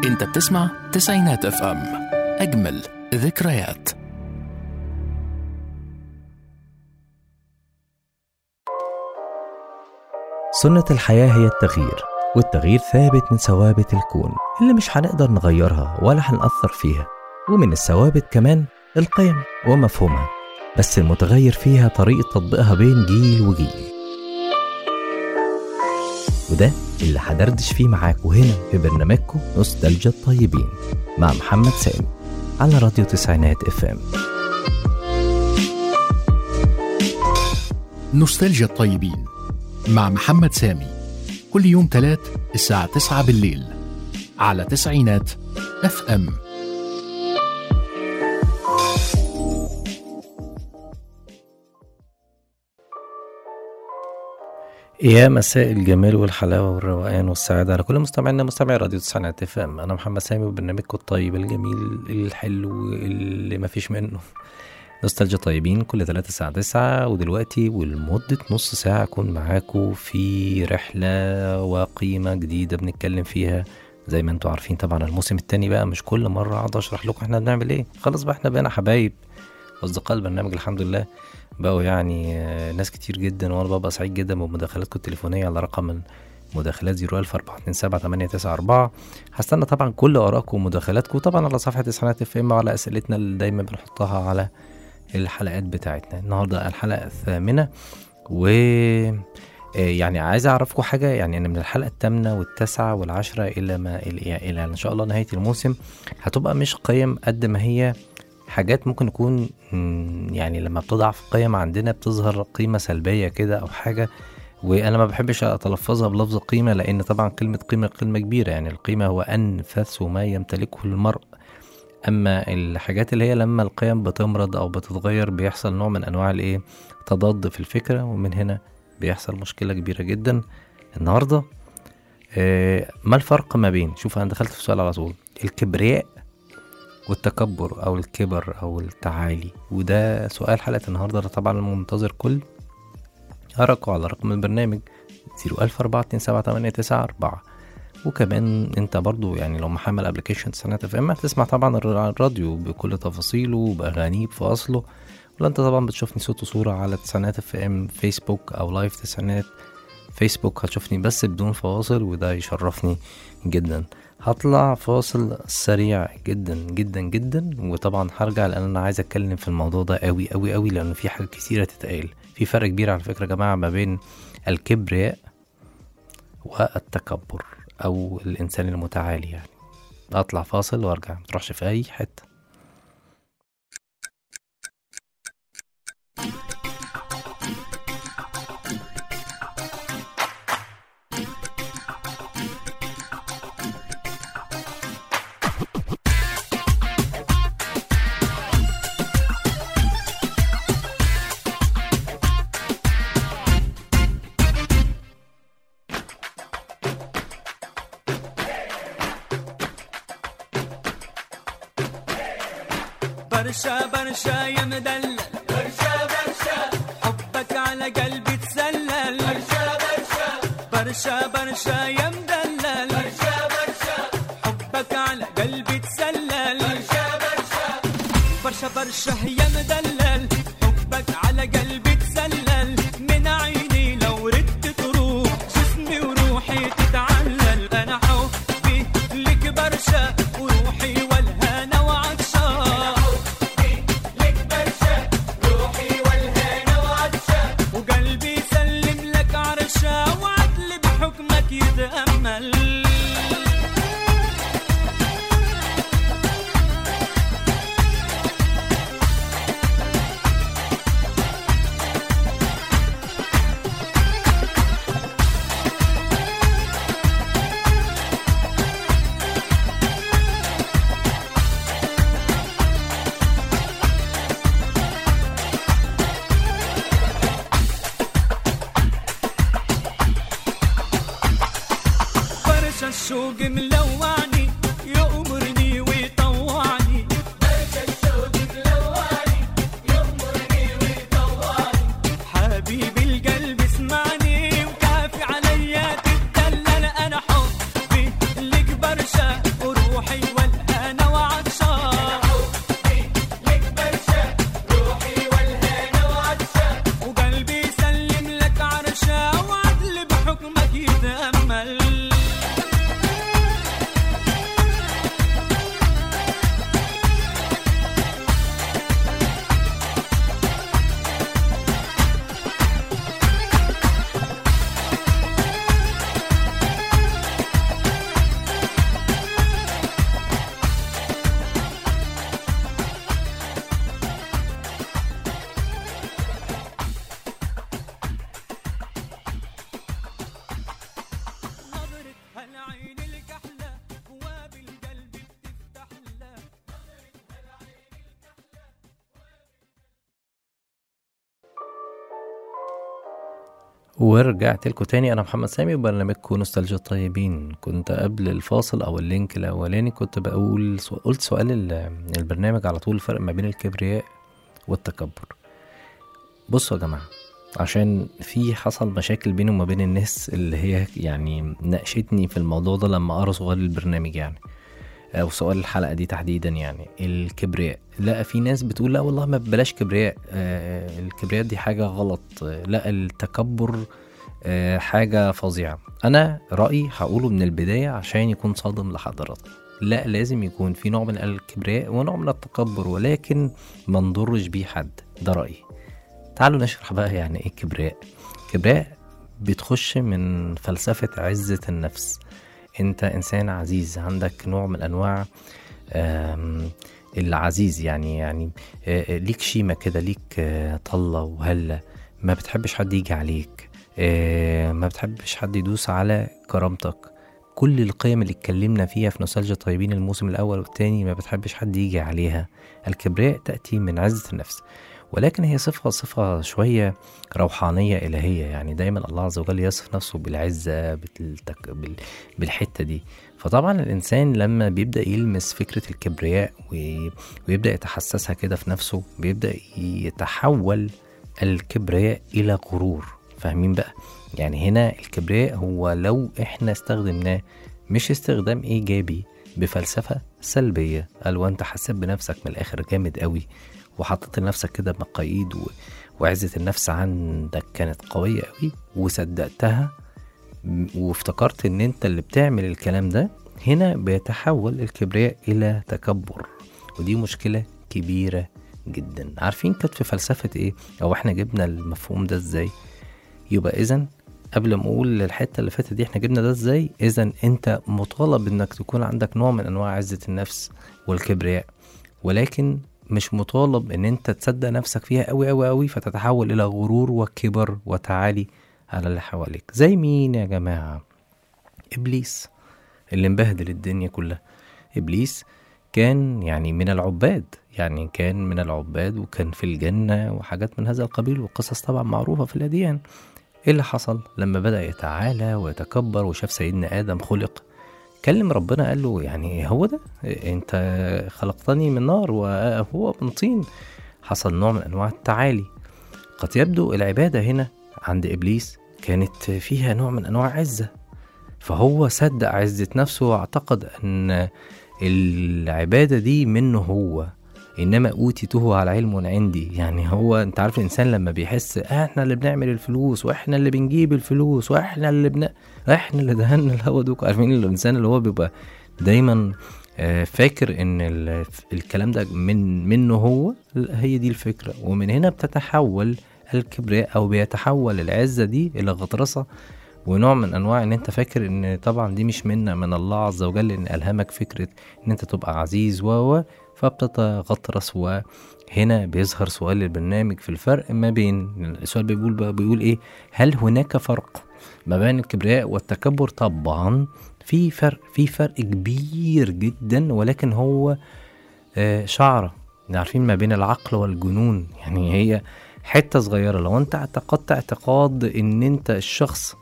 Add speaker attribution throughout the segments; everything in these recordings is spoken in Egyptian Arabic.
Speaker 1: انت بتسمع تسعينات اف ام اجمل ذكريات
Speaker 2: سنة الحياة هي التغيير والتغيير ثابت من ثوابت الكون اللي مش هنقدر نغيرها ولا هنأثر فيها ومن الثوابت كمان القيم ومفهومها بس المتغير فيها طريقة تطبيقها بين جيل وجيل وده اللي هدردش فيه معاكم هنا في برنامجكم نوستالجيا الطيبين مع محمد سامي على راديو تسعينات اف ام
Speaker 1: نوستالجيا الطيبين مع محمد سامي كل يوم تلات الساعة 9 بالليل على تسعينات اف ام
Speaker 2: يا مساء الجمال والحلاوة والروقان والسعادة على كل مستمعينا مستمعي راديو تسعينات اف ام أنا محمد سامي وبرنامجكم الطيب الجميل الحلو اللي مفيش منه نوستالجيا طيبين كل ثلاثة الساعة تسعة ودلوقتي ولمدة نص ساعة أكون معاكم في رحلة وقيمة جديدة بنتكلم فيها زي ما انتوا عارفين طبعا الموسم التاني بقى مش كل مرة أقعد أشرح لكم احنا بنعمل ايه خلاص بقى احنا بقينا حبايب أصدقاء البرنامج الحمد لله بقوا يعني آه، ناس كتير جدا وأنا ببقى سعيد جدا بمداخلاتكم التليفونية على رقم المداخلات 01427 هستنى طبعا كل آرائكم ومداخلاتكم طبعا على صفحة تسعينات اف ام وعلى أسئلتنا اللي دايما بنحطها على الحلقات بتاعتنا النهارده الحلقه الثامنه و آه، يعني عايز اعرفكم حاجه يعني انا من الحلقه الثامنه والتاسعه والعشره الى ما الى الى ان شاء الله نهايه الموسم هتبقى مش قيم قد ما هي حاجات ممكن يكون مم، يعني لما بتضعف قيم عندنا بتظهر قيمه سلبيه كده او حاجه وانا ما بحبش اتلفظها بلفظ قيمه لان طبعا كلمه قيمه كلمه كبيره يعني القيمه هو انفس ما يمتلكه المرء اما الحاجات اللي هي لما القيم بتمرض او بتتغير بيحصل نوع من انواع الايه تضاد في الفكره ومن هنا بيحصل مشكله كبيره جدا النهارده آه، ما الفرق ما بين شوف انا دخلت في السؤال على طول الكبرياء والتكبر او الكبر او التعالي وده سؤال حلقه النهارده أنا طبعا منتظر كل ارقوا على رقم البرنامج 014278994 وكمان انت برضو يعني لو محمل ابلكيشن تسعينات اف ام هتسمع طبعا الر- الراديو بكل تفاصيله باغانيه بفاصله ولا انت طبعا بتشوفني صوت وصورة على تسعينات اف ام فيسبوك او لايف تسعينات فيسبوك هتشوفني بس بدون فواصل وده يشرفني جدا هطلع فاصل سريع جدا جدا جدا وطبعا هرجع لان انا عايز اتكلم في الموضوع ده قوي قوي قوي لانه في حاجات كتيره تتقال في فرق كبير على فكره يا جماعه ما بين الكبرياء والتكبر او الانسان المتعالي يعني اطلع فاصل وارجع متروحش في اي حته
Speaker 3: برشا برشا يا مدلل برشا برشا حبك على قلبي تسلل برشا برشا برشا برشا يا مدلل برشا برشا حبك على قلبي تسلل برشا برشا برشا برشا يا مدلل حبك على قلبي تسلل من عيني لو ردت تروح جسمي وروحي تتعلل انا حبي لك برشا وروحي والهنا وعطشان وقلبي يسلم لك عرشة وعدل بحكمك يتأمل برشا الشوق ملوعني يأمرني ويطوعني برشا الشوق ملوعني يأمرني ويطوعني حبيبي القلب اسمعني وكافي عليا تتدلل انا حبي لك برشا وروحي
Speaker 2: ورجعت لكم تاني انا محمد سامي وبرنامجكم نوستالجيا الطيبين كنت قبل الفاصل او اللينك الاولاني كنت بقول سو... قلت سؤال ال- البرنامج على طول الفرق ما بين الكبرياء والتكبر بصوا يا جماعه عشان في حصل مشاكل بيني وما بين الناس اللي هي يعني ناقشتني في الموضوع ده لما قرا سؤال البرنامج يعني او سؤال الحلقه دي تحديدا يعني الكبرياء لا في ناس بتقول لا والله ما بلاش كبرياء آه الكبرياء دي حاجه غلط آه لا التكبر آه حاجه فظيعه انا رايي هقوله من البدايه عشان يكون صادم لحضراتكم لا لازم يكون في نوع من الكبرياء ونوع من التكبر ولكن ما نضرش بيه حد ده رايي تعالوا نشرح بقى يعني ايه كبرياء كبرياء بتخش من فلسفه عزه النفس انت انسان عزيز عندك نوع من انواع آم، العزيز يعني يعني آه، آه، ليك شيمه كده ليك آه، طله وهله ما بتحبش حد يجي عليك آه، ما بتحبش حد يدوس على كرامتك كل القيم اللي اتكلمنا فيها في نوستالجيا طيبين الموسم الاول والثاني ما بتحبش حد يجي عليها الكبرياء تاتي من عزه النفس ولكن هي صفه صفه شويه روحانيه الهيه يعني دايما الله عز وجل يصف نفسه بالعزه بالتك... بال... بالحته دي فطبعا الانسان لما بيبدا يلمس فكره الكبرياء وي... ويبدا يتحسسها كده في نفسه بيبدا يتحول الكبرياء الى غرور فاهمين بقى يعني هنا الكبرياء هو لو احنا استخدمناه مش استخدام ايجابي بفلسفه سلبيه قال وانت حسيت بنفسك من الاخر جامد قوي وحطيت لنفسك كده مقاييد و... وعزه النفس عندك كانت قويه قوي وصدقتها م- وافتكرت ان انت اللي بتعمل الكلام ده هنا بيتحول الكبرياء الى تكبر ودي مشكله كبيره جدا عارفين كانت في فلسفه ايه او احنا جبنا المفهوم ده ازاي يبقى اذا قبل ما اقول الحته اللي فاتت دي احنا جبنا ده ازاي اذا انت مطالب انك تكون عندك نوع من انواع عزه النفس والكبرياء ولكن مش مطالب ان انت تصدق نفسك فيها قوي قوي قوي فتتحول الى غرور وكبر وتعالي على اللي حواليك زي مين يا جماعه ابليس اللي مبهدل الدنيا كلها ابليس كان يعني من العباد يعني كان من العباد وكان في الجنة وحاجات من هذا القبيل وقصص طبعا معروفة في الأديان ايه اللي حصل لما بدأ يتعالى ويتكبر وشاف سيدنا آدم خلق كلم ربنا قال له يعني هو ده انت خلقتني من نار وهو من طين حصل نوع من انواع التعالي قد يبدو العبادة هنا عند إبليس كانت فيها نوع من أنواع عزة فهو صدق عزة نفسه واعتقد أن العبادة دي منه هو إنما أوتيته على علم عندي يعني هو أنت عارف الإنسان لما بيحس إحنا اللي بنعمل الفلوس وإحنا اللي بنجيب الفلوس وإحنا اللي بن... إحنا اللي دهنا الهوا دوك عارفين الإنسان اللي هو بيبقى دايما آه، فاكر ان ال- الكلام ده من منه هو لا، هي دي الفكره ومن هنا بتتحول الكبرياء او بيتحول العزه دي الى غطرسه ونوع من انواع ان انت فاكر ان طبعا دي مش منا من الله عز وجل ان الهمك فكره ان انت تبقى عزيز و و فبتتغطرس وهنا بيظهر سؤال البرنامج في الفرق ما بين السؤال بيقول بقى بيقول ايه هل هناك فرق ما بين الكبرياء والتكبر طبعا في فرق في فرق كبير جدا ولكن هو آه، شعرة عارفين ما بين العقل والجنون يعني هي حتة صغيرة لو انت اعتقدت اعتقاد ان انت الشخص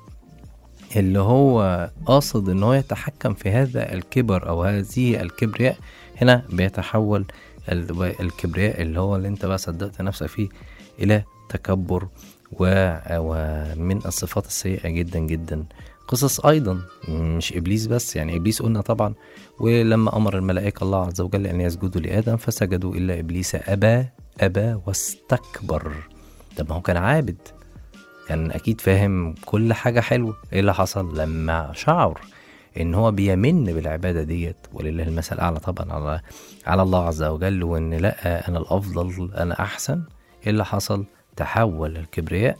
Speaker 2: اللي هو قاصد ان هو يتحكم في هذا الكبر او هذه الكبرياء هنا بيتحول ال- الكبرياء اللي هو اللي انت بقى صدقت نفسك فيه الى تكبر و- ومن الصفات السيئة جدا جدا قصص ايضا مش ابليس بس يعني ابليس قلنا طبعا ولما امر الملائكه الله عز وجل ان يسجدوا لادم فسجدوا الا ابليس ابى ابى واستكبر طب ما هو كان عابد كان اكيد فاهم كل حاجه حلوه ايه اللي حصل لما شعر ان هو بيمن بالعباده ديت ولله المثل الاعلى طبعا على على الله عز وجل وان لا انا الافضل انا احسن ايه اللي حصل تحول الكبرياء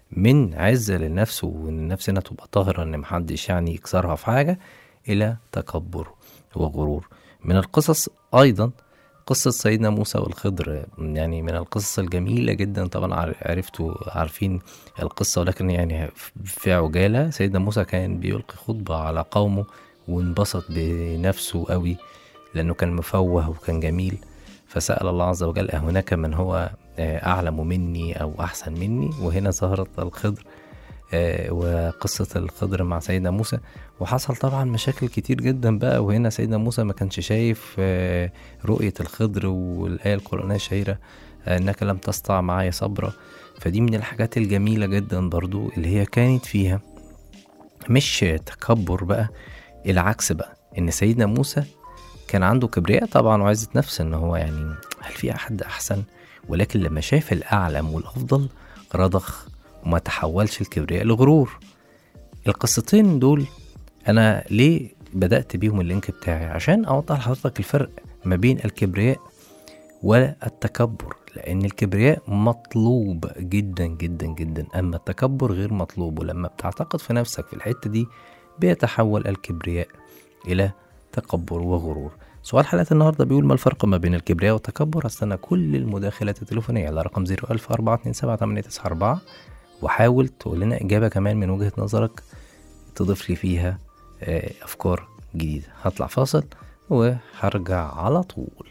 Speaker 2: من عزة للنفس وان النفس هنا تبقى طاهرة ان محدش يعني يكسرها في حاجة الى تكبر وغرور من القصص ايضا قصة سيدنا موسى والخضر يعني من القصص الجميلة جدا طبعا عر- عرفتوا عارفين القصة ولكن يعني في عجالة سيدنا موسى كان بيلقي خطبة على قومه وانبسط بنفسه قوي لأنه كان مفوه وكان جميل فسأل الله عز وجل أهناك من هو آه، أعلم مني أو أحسن مني وهنا ظهرت الخضر آه، وقصة الخضر مع سيدنا موسى وحصل طبعا مشاكل كتير جدا بقى وهنا سيدنا موسى ما كانش شايف آه، رؤية الخضر والآية القرآنية الشهيرة آه، إنك لم تسطع معايا صبرا فدي من الحاجات الجميلة جدا برضو اللي هي كانت فيها مش تكبر بقى العكس بقى إن سيدنا موسى كان عنده كبرياء طبعا وعزة نفس إن هو يعني هل في أحد أحسن ولكن لما شاف الأعلم والأفضل رضخ وما تحولش الكبرياء لغرور القصتين دول انا ليه بدات بيهم اللينك بتاعي عشان اوضح لحضرتك الفرق ما بين الكبرياء والتكبر لان الكبرياء مطلوب جدا جدا جدا اما التكبر غير مطلوب ولما بتعتقد في نفسك في الحته دي بيتحول الكبرياء الى تكبر وغرور سؤال حلقة النهاردة بيقول ما الفرق ما بين الكبرياء والتكبر هستنى كل المداخلات التليفونية على رقم 01427 وحاول تقول لنا إجابة كمان من وجهة نظرك تضيف لي فيها آه، أفكار جديدة هطلع فاصل وهرجع على طول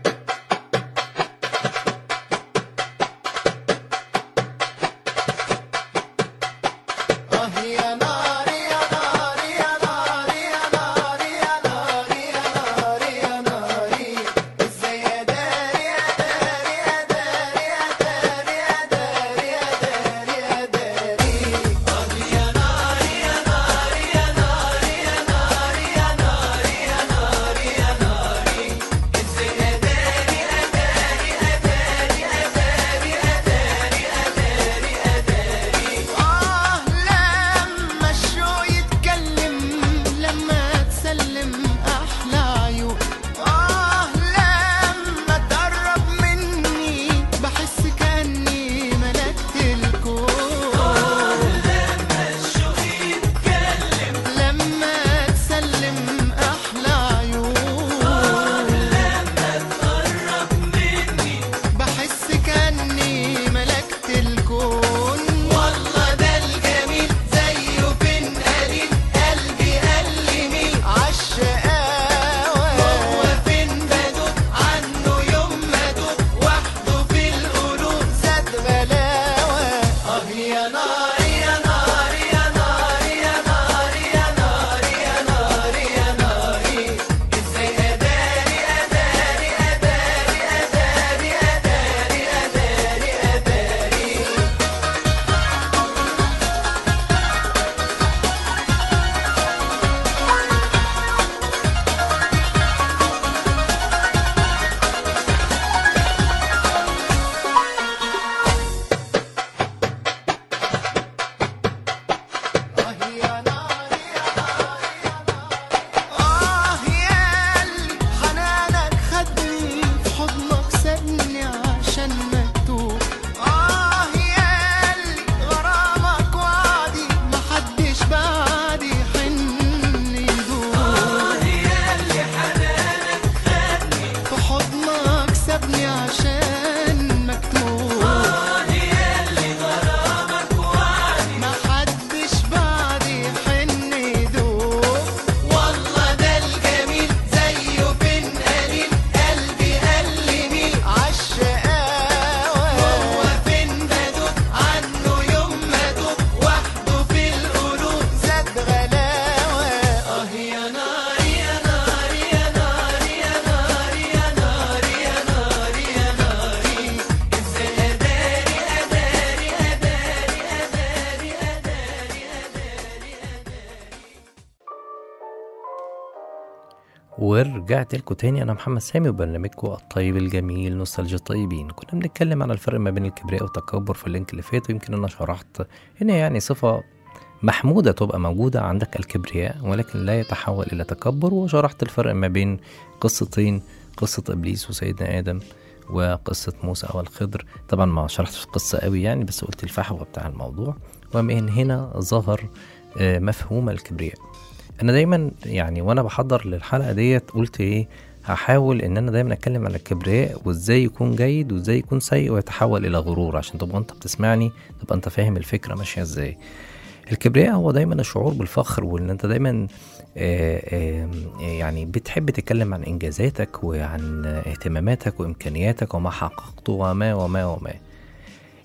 Speaker 4: آه لما الشوق يتكلم لما تسلم أحلى عيون آه لما تقرب مني بحس كأني ملكت الكون آه لما الشوق يتكلم لما تسلم أحلى عيون آه لما تقرب مني بحس كأني ملكت الكون والله ده الجميل زيه فين قليل قلبي قال لي مين عالشقاوة هو فين بدوب عنه يوم ما دوب وحده في القلوب زاد غلاوة اه يا نار يا نار يا نار يا نار يا نار يا نار يا ناري ازاي اداري اداري اداري اداري اداري اداري اداري آه يا نار يا نار يا نار آه يا قلبي حنانك خدني في حضنك سابني عشان مكتوب آه يا قلبي غرامك وعدي محدش بعدي حن يدوب آه يا قلبي حنانك خدني في حضنك سابني عشان مكتوب آه يا قلبي غرامك وعدي محدش بعدي حن يدوب والله ده الجميل زيه فين قليل قلبي قال لي مين عالشقاوة هو فين بدوب عنه يوم ما دوب وحده في القلوب زاد غلاوة اه يا نار يا نار يا نار يا نار يا نار يا نار يا ناري ازاي اداري اداري اداري اداري اداري اداري
Speaker 2: ورجعت لكم تاني انا محمد سامي وبرنامجكم الطيب الجميل نوستالجيا الطيبين كنا بنتكلم عن الفرق ما بين الكبرياء والتكبر في اللينك اللي فات ويمكن انا شرحت ان يعني صفه محمودة تبقى موجودة عندك الكبرياء ولكن لا يتحول إلى تكبر وشرحت الفرق ما بين قصتين قصة إبليس وسيدنا آدم وقصة موسى والخضر طبعا ما شرحتش القصة قوي يعني بس قلت الفحوى بتاع الموضوع ومن هنا ظهر آه، مفهوم الكبرياء انا دايما يعني وانا بحضر للحلقه ديت قلت ايه هحاول ان انا دايما اتكلم عن الكبرياء وازاي يكون جيد وازاي يكون سيء ويتحول الى غرور عشان تبقى انت بتسمعني تبقى انت فاهم الفكره ماشيه ازاي الكبرياء هو دايما الشعور بالفخر وان انت دايما آه، آه، يعني بتحب تتكلم عن انجازاتك وعن اهتماماتك وامكانياتك وما حققته وما وما وما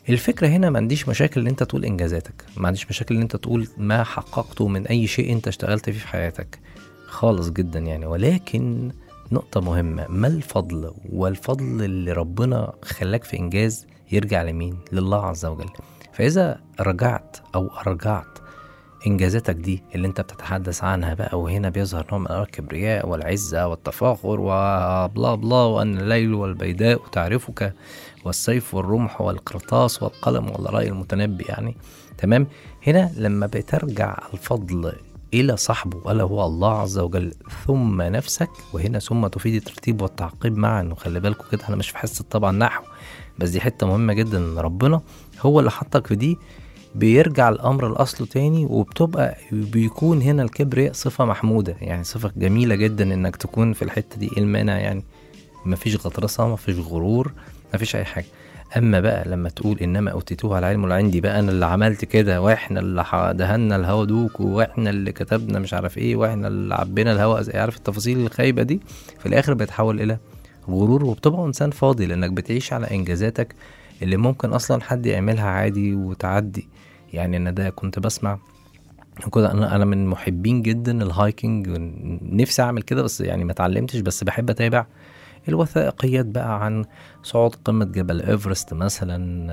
Speaker 2: الفكره هنا ما عنديش مشاكل ان انت تقول انجازاتك ما عنديش مشاكل ان انت تقول ما حققته من اي شيء انت اشتغلت فيه في حياتك خالص جدا يعني ولكن نقطة مهمة ما الفضل والفضل اللي ربنا خلاك في إنجاز يرجع لمين لله عز وجل فإذا رجعت أو أرجعت إنجازاتك دي اللي أنت بتتحدث عنها بقى وهنا بيظهر نوع من أنواع الكبرياء والعزة والتفاخر وبلا بلا وأن الليل والبيداء تعرفك والسيف والرمح والقرطاس والقلم والرأي المتنبي يعني تمام هنا لما بترجع الفضل إلى صاحبه ألا هو الله عز وجل ثم نفسك وهنا ثم تفيد الترتيب والتعقيب معا وخلي بالكم كده احنا مش في حصة طبعا نحو بس دي حتة مهمة جدا ان ربنا هو اللي حطك في دي بيرجع الامر لاصله تاني وبتبقى بيكون هنا الكبرياء صفة محمودة يعني صفة جميلة جدا انك تكون في الحتة دي ايه المانع يعني مفيش غطرسة مفيش غرور مفيش اي حاجة اما بقى لما تقول انما اوتيتوه على علم عندي بقى انا اللي عملت كده واحنا اللي ح- دهنا الهوا دوك واحنا اللي كتبنا مش عارف ايه واحنا اللي عبينا الهوا زي عارف التفاصيل الخايبه دي في الاخر بيتحول الى غرور وبتبقى انسان فاضي لانك بتعيش على انجازاتك اللي ممكن اصلا حد يعملها عادي وتعدي يعني انا ده كنت بسمع كده انا انا من محبين جدا الهايكنج نفسي اعمل كده بس يعني ما اتعلمتش بس بحب اتابع الوثائقيات بقى عن صعود قمة جبل ايفرست مثلا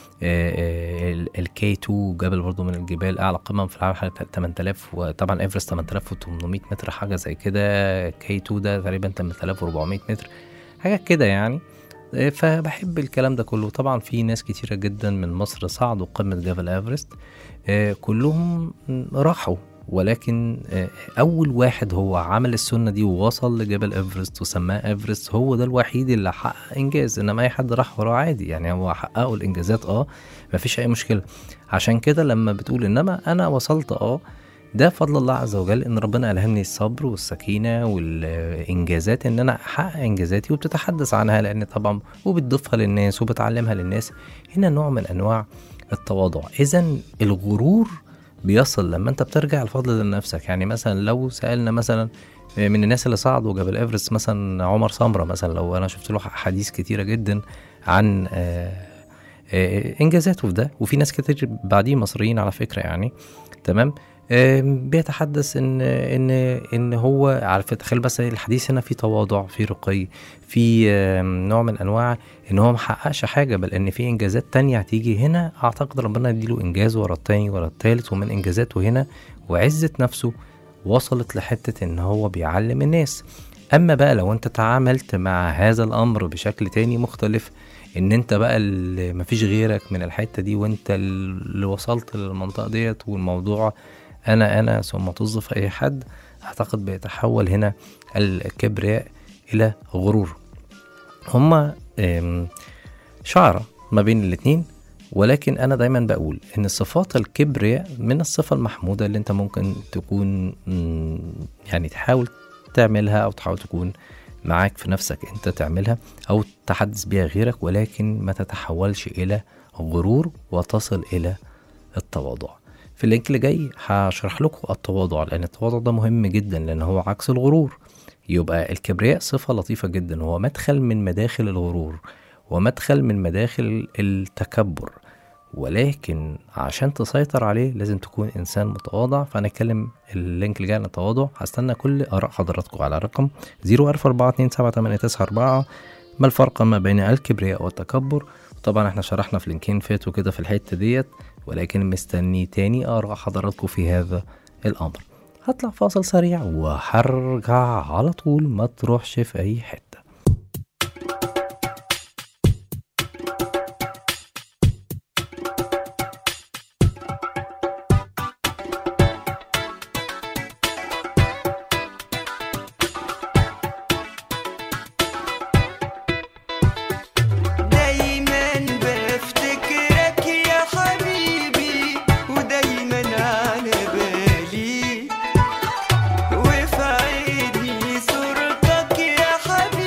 Speaker 2: الكي 2 جبل برضو من الجبال اعلى قمم في العالم حوالي 8000 وطبعا ايفرست 8800 متر حاجة زي كده كي 2 ده تقريبا 8400 متر حاجة كده يعني آه، فبحب الكلام ده كله طبعا في ناس كتيرة جدا من مصر صعدوا قمة جبل ايفرست آه، كلهم راحوا ولكن آه، اول واحد هو عمل السنه دي ووصل لجبل ايفرست وسماه ايفرست هو ده الوحيد اللي حقق انجاز انما اي حد راح وراه عادي يعني هو حققوا الانجازات اه مفيش اي مشكله عشان كده لما بتقول انما انا وصلت اه ده فضل الله عز وجل ان ربنا الهمني الصبر والسكينه والانجازات ان انا احقق انجازاتي وبتتحدث عنها لان طبعا وبتضيفها للناس وبتعلمها للناس هنا نوع من انواع التواضع اذا الغرور بيصل لما انت بترجع الفضل لنفسك يعني مثلا لو سالنا مثلا من الناس اللي صعدوا جبل ايفرست مثلا عمر سمره مثلا لو انا شفت له حديث كتيره جدا عن آه، آه، انجازاته في ده وفي ناس كتير بعديه مصريين على فكره يعني تمام آم، بيتحدث ان ان ان هو عارف تخيل بس الحديث هنا في تواضع في رقي في آم، نوع من انواع ان هو محققش حاجه بل ان في انجازات تانية هتيجي هنا اعتقد ربنا يديله انجاز ورا التاني ورا التالت ومن انجازاته هنا وعزه نفسه وصلت لحته ان هو بيعلم الناس اما بقى لو انت تعاملت مع هذا الامر بشكل تاني مختلف ان انت بقى اللي مفيش غيرك من الحته دي وانت اللي وصلت للمنطقه ديت والموضوع انا انا ثم توظف اي حد اعتقد بيتحول هنا الكبرياء الى غرور هما آم، شعرة ما بين الاتنين ولكن انا دايما بقول ان صفات الكبرياء من الصفة المحمودة اللي انت ممكن تكون مم، يعني تحاول تعملها او تحاول تكون معاك في نفسك انت تعملها او تحدث بيها غيرك ولكن ما تتحولش الى غرور وتصل الى التواضع في اللينك اللي جاي هشرح لكم التواضع لان التواضع ده مهم جدا لان هو عكس الغرور يبقى الكبرياء صفة لطيفة جدا هو مدخل من مداخل الغرور ومدخل من مداخل التكبر ولكن عشان تسيطر عليه لازم تكون انسان متواضع فهنتكلم اللينك اللي جاي عن التواضع هستنى كل اراء حضراتكم على رقم 014278994 ما الفرق ما بين الكبرياء والتكبر طبعا احنا شرحنا في لينكين فاتوا كده في الحته ديت ولكن مستني تاني اراء حضراتكم في هذا الامر هطلع فاصل سريع وهرجع على طول ما تروحش في اي حته
Speaker 3: دايما بفتكرك يا حبيبي ودايما على بالي وفي عيني صورتك يا حبيبي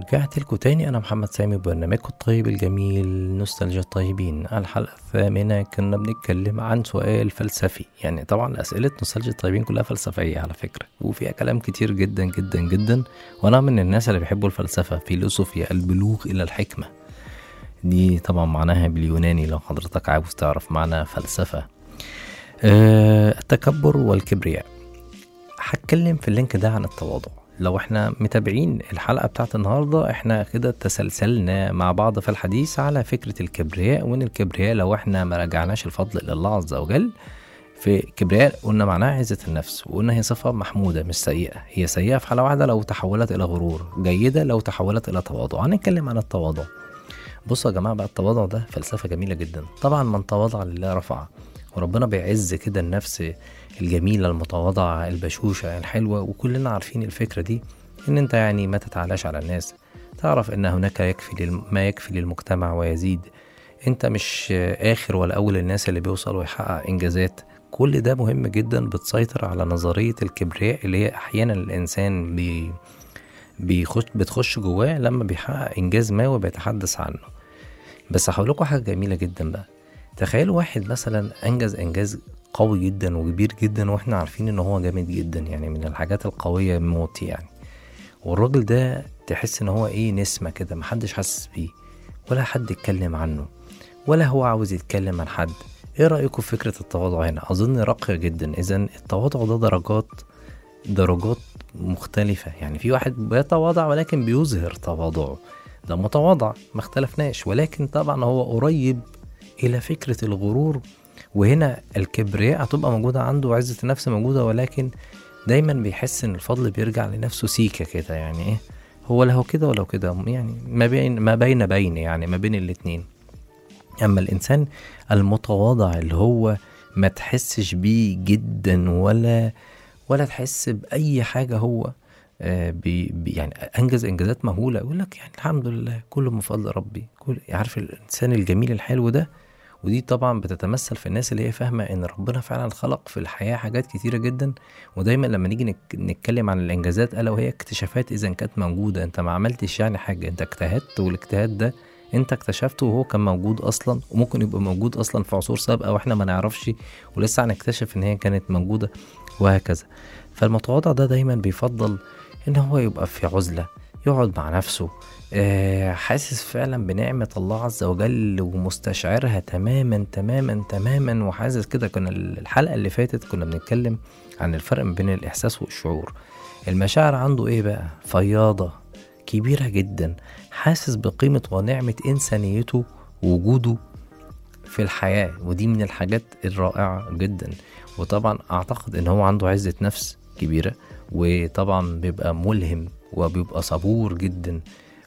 Speaker 2: ورجعت لكم تاني أنا محمد سامي ببرنامجكم الطيب الجميل نوستالجيا الطيبين الحلقة الثامنة كنا بنتكلم عن سؤال فلسفي يعني طبعا أسئلة نوستالجيا الطيبين كلها فلسفية على فكرة وفيها كلام كتير جدا جدا جدا وأنا من الناس اللي بيحبوا الفلسفة فيلوسوفيا البلوغ إلى الحكمة دي طبعا معناها باليوناني لو حضرتك عاوز تعرف معنى فلسفة أه التكبر والكبرياء هتكلم في اللينك ده عن التواضع لو احنا متابعين الحلقة بتاعت النهاردة احنا كده تسلسلنا مع بعض في الحديث على فكرة الكبرياء وان الكبرياء لو احنا ما رجعناش الفضل الى الله عز وجل في كبرياء قلنا معناها عزة النفس وقلنا هي صفة محمودة مش سيئة هي سيئة في حالة واحدة لو تحولت إلى غرور جيدة لو تحولت إلى تواضع هنتكلم عن التواضع بصوا يا جماعة بقى التواضع ده فلسفة جميلة جدا طبعا من تواضع لله رفعه وربنا بيعز كده النفس الجميلة المتواضعة البشوشة الحلوة وكلنا عارفين الفكرة دي إن أنت يعني ما تتعلاش على الناس تعرف إن هناك يكفي للم... ما يكفي للمجتمع ويزيد أنت مش آخر ولا أول الناس اللي بيوصل ويحقق إنجازات كل ده مهم جدا بتسيطر على نظرية الكبرياء اللي هي أحيانا الإنسان بي... بيخش بتخش جواه لما بيحقق إنجاز ما وبيتحدث عنه بس هقول لكم حاجة جميلة جدا بقى تخيلوا واحد مثلا انجز انجاز قوي جدا وكبير جدا واحنا عارفين ان هو جامد جدا يعني من الحاجات القويه موت يعني والراجل ده تحس ان هو ايه نسمه كده محدش حاسس بيه ولا حد يتكلم عنه ولا هو عاوز يتكلم عن حد ايه رايكم في فكره التواضع هنا اظن راقيه جدا اذا التواضع ده درجات درجات مختلفة يعني في واحد بيتواضع ولكن بيظهر تواضعه ده متواضع ما اختلفناش ولكن طبعا هو قريب الى فكره الغرور وهنا الكبرياء هتبقى موجوده عنده وعزه النفس موجوده ولكن دايما بيحس ان الفضل بيرجع لنفسه سيكه كده يعني ايه هو لا هو كده ولا هو كده يعني ما بين ما بين بين يعني ما بين الاتنين اما الانسان المتواضع اللي هو ما تحسش بيه جدا ولا ولا تحس باي حاجه هو آه بي بي يعني انجز انجازات مهوله يقول لك يعني الحمد لله كله من فضل ربي كل عارف الانسان الجميل الحلو ده ودي طبعا بتتمثل في الناس اللي هي فاهمه ان ربنا فعلا خلق في الحياه حاجات كتيره جدا ودايما لما نيجي نك- نتكلم عن الانجازات الا وهي اكتشافات اذا كانت موجوده انت ما عملتش يعني حاجه انت اجتهدت والاجتهاد ده انت اكتشفته وهو كان موجود اصلا وممكن يبقى موجود اصلا في عصور سابقه واحنا ما نعرفش ولسه هنكتشف ان هي كانت موجوده وهكذا فالمتواضع ده دايما بيفضل ان هو يبقى في عزله يقعد مع نفسه آه، حاسس فعلا بنعمة الله عز وجل ومستشعرها تماما تماما تماما وحاسس كده كنا الحلقة اللي فاتت كنا بنتكلم عن الفرق ما بين الإحساس والشعور المشاعر عنده إيه بقى فياضة كبيرة جدا حاسس بقيمة ونعمة إنسانيته ووجوده في الحياة ودي من الحاجات الرائعة جدا وطبعا أعتقد إن هو عنده عزة نفس كبيرة وطبعا بيبقى ملهم وبيبقى صبور جدا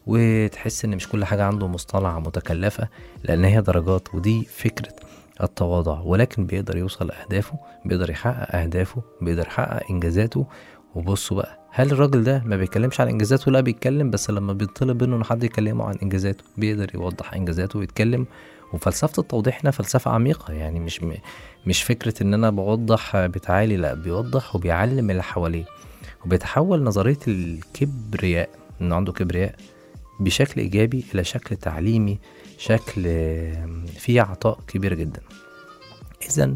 Speaker 2: وتحس ان مش كل حاجة عنده مصطنعة متكلفة لان هي درجات ودي فكرة التواضع ولكن بيقدر يوصل لأهدافه بيقدر يحقق أهدافه بيقدر يحقق إنجازاته وبصوا بقى هل الراجل ده ما بيتكلمش عن إنجازاته لا بيتكلم بس لما بيطلب منه إن حد يكلمه عن إنجازاته بيقدر يوضح إنجازاته ويتكلم وفلسفة التوضيح هنا فلسفة عميقة يعني مش م... مش فكرة إن أنا بوضح بتعالي لا بيوضح وبيعلم اللي حواليه وبيتحول نظرية الكبرياء إنه عنده كبرياء بشكل إيجابي إلى شكل تعليمي شكل آم، فيه عطاء كبير جدا إذا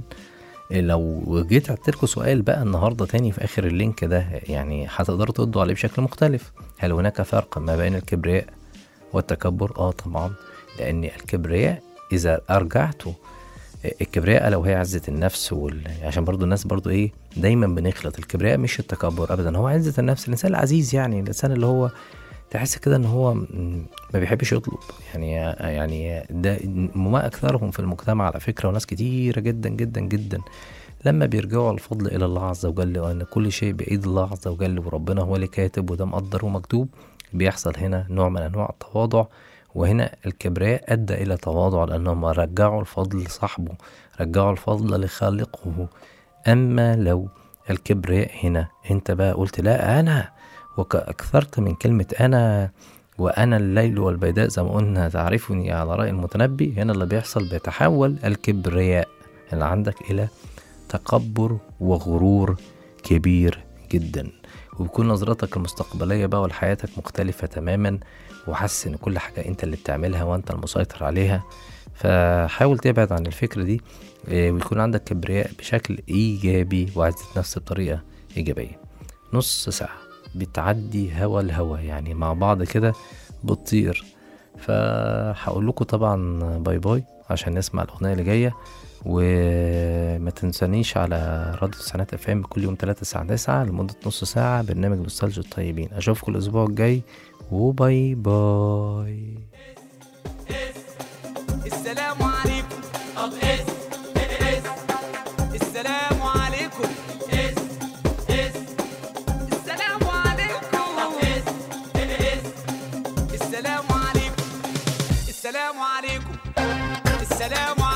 Speaker 2: لو جيت لكم سؤال بقى النهارده تاني في اخر اللينك ده يعني هتقدروا تردوا عليه بشكل مختلف هل هناك فرق ما بين الكبرياء والتكبر اه طبعا لان الكبرياء اذا ارجعته الكبرياء لو هي عزة النفس وال... عشان برضو الناس برضو ايه دايما بنخلط الكبرياء مش التكبر ابدا هو عزة النفس الانسان العزيز يعني الانسان اللي هو تحس كده ان هو م- ما بيحبش يطلب يعني يعني ده ما اكثرهم في المجتمع على فكره وناس كتيره جدا جدا جدا لما بيرجعوا الفضل الى الله عز وجل وان كل شيء بايد الله عز وجل وربنا هو اللي كاتب وده مقدر ومكتوب بيحصل هنا نوع من انواع التواضع وهنا الكبرياء ادى الى تواضع لانهم رجعوا الفضل لصاحبه رجعوا الفضل لخالقه اما لو الكبرياء هنا انت بقى قلت لا انا وكأكثرت من كلمة أنا وأنا الليل والبيداء زي ما قلنا تعرفني على رأي المتنبي هنا اللي بيحصل بيتحول الكبرياء اللي عندك إلى تكبر وغرور كبير جدا وبيكون نظرتك المستقبلية بقى ولحياتك مختلفة تماما وحاسس ان كل حاجه انت اللي بتعملها وانت المسيطر عليها فحاول تبعد عن الفكره دي آه، ويكون عندك كبرياء بشكل ايجابي وعزة نفس بطريقه ايجابيه نص ساعه بتعدي هوا الهوا يعني مع بعض كده بتطير فهقول لكم طبعا باي باي عشان نسمع الاغنيه اللي جايه وما تنسانيش على راديو تسعينات اف ام كل يوم 3 الساعه 9 لمده نص ساعه برنامج نوستالجيا الطيبين اشوفكم الاسبوع الجاي وباي باي
Speaker 3: السلام عليكم طب اس اس السلام عليكم اس اس السلام عليكم طب اس اس السلام عليكم السلام عليكم السلام عليكم